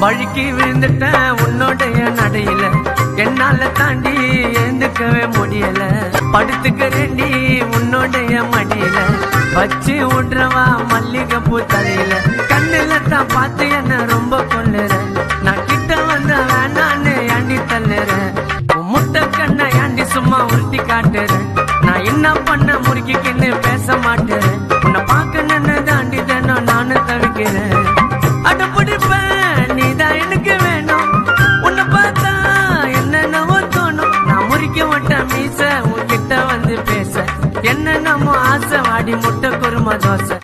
வழுக்கி விழுந்துட்டேன் உன்னோடைய நடையில என்னால தாண்டி எழுந்துக்கவே முடியல படுத்துக்கிறேன்டி உன்னோடைய மடியில வச்சு விட்றவா மல்லிகை பூ தலையில கண்ணுல தான் பார்த்து என்ன ரொம்ப கொல்லுற நான் கிட்ட வந்த வேணான்னு ஏண்டி தள்ளுறேன் உன் முட்டை கண்ணை ஏண்டி சும்மா உருட்டி காட்டுறேன் நான் என்ன பண்ண முறுக்கிக்கின்னு பேச மாட்டேன் உன்னை பார்க்கணுன்னு தாண்டி தினம் நானும் தவிக்கிறேன் அடப்பிடிப்பேன் நீதான் எனக்கு வேணும் உன்னை பார்த்தா என்னென்னவோ தோணும் நான் முறிக்க மாட்டேன் மீச உன்கிட்ட வந்து பேச என்னென்னமோ ஆசை வாடி முட்டை குருமா தோசை